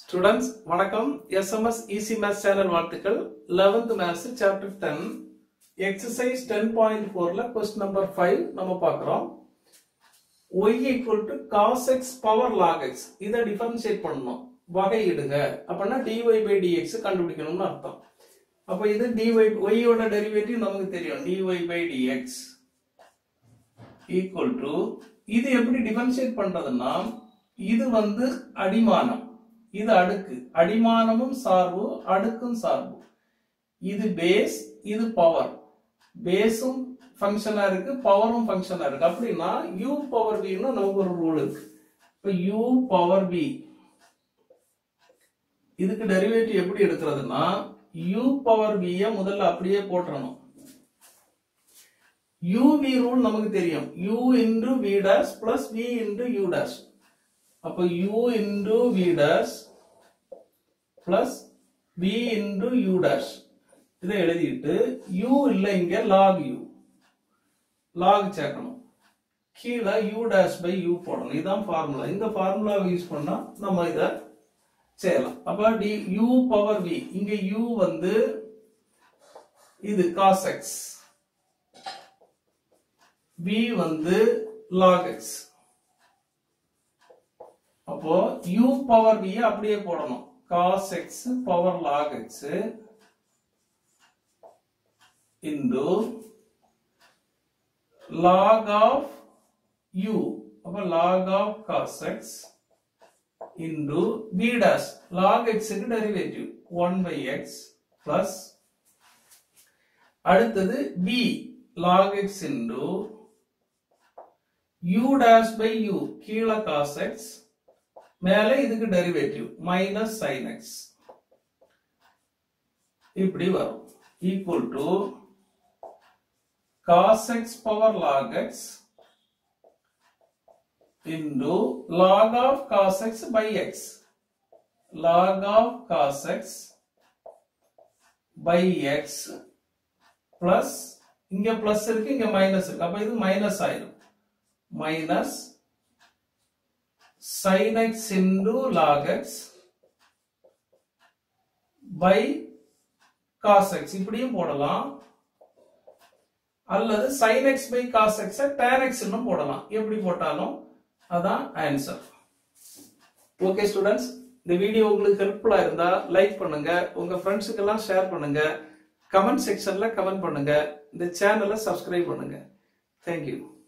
students வணக்கம் SMS easy maths channel வாழ்த்துக்கள் 11th maths chapter ten exercise ten point ஃபோர்ல question number five நம்ம பார்க்குறோம் y equal to cos x power log x இதை differentiate பண்ணணும் வகையிடுங்க அப்படின்னா டிஒய் பை டிஎக்ஸ் கண்டுபிடிக்கணும்னு அர்த்தம் அப்போ இது டிஒய் ஒய்யோட டெரிவேட்டிவ் நமக்கு தெரியும் dy by dx equal to இது எப்படி டிஃபரன்ஷியேட் பண்றதுன்னா இது வந்து அடிமானம் இது அடுக்கு அடிமானமும் சார்பு அடுக்கும் சார்பு இது பேஸ் இது பவர் பேஸும் ஃபங்க்ஷனா இருக்கு பவரும் ஃபங்க்ஷனா இருக்கு அப்படின்னா u பவர் வின்னு நமக்கு ஒரு ரூல் இருக்கு இப்போ u பவர் v இதுக்கு டெரிவேட்டிவ் எப்படி எடுக்கிறதுனா u பவர் v ய முதல்ல அப்படியே போட்டுறணும் uv ரூல் நமக்கு தெரியும் u into v dash plus v into u dash அப்போ u into v dash plus v into u dash இதை எழுதிட்டு u இல்ல இங்க log u log சேர்க்கணும் கீழே u dash by u போடணும் இதுதான் ஃபார்முலா இந்த ஃபார்முலாவை யூஸ் பண்ணா நம்ம இத செய்யலாம் அப்ப டி u பவர் v இங்க u வந்து இது cos x v வந்து log x அப்போ u பவர் v அப்படியே போடணும் cos x power log x into log of u அப்ப log of cos x into b dash log x க்கு derivative 1 by x plus அடுத்தது b log x இன்டு u dash by u கீழே cos x மேலே இதுக்கு derivative minus sin x இப்படி வரும் equal to cos x power log x into log of cos x by x log of cos x by x plus இங்க plus இருக்கு இங்க minus இருக்கு அப்ப இது மைனஸ் ஆயிரும் minus sin x into log x by cos x இப்படியும் போடலாம் அல்லது sin x by cos x tan x ன்னு போடலாம் எப்படி போட்டாலும் அதான் ஆன்சர் ஓகே ஸ்டூடெண்ட்ஸ் இந்த வீடியோ உங்களுக்கு ஹெல்ப்ஃபுல்லா இருந்தா லைக் பண்ணுங்க உங்க ஃப்ரெண்ட்ஸுக்கு எல்லாம் ஷேர் பண்ணுங்க கமெண்ட் செக்ஷன்ல கமெண்ட் பண்ணுங்க இந்த சேனலை சப்ஸ்கிரைப் பண்ணுங்க தேங்க்யூ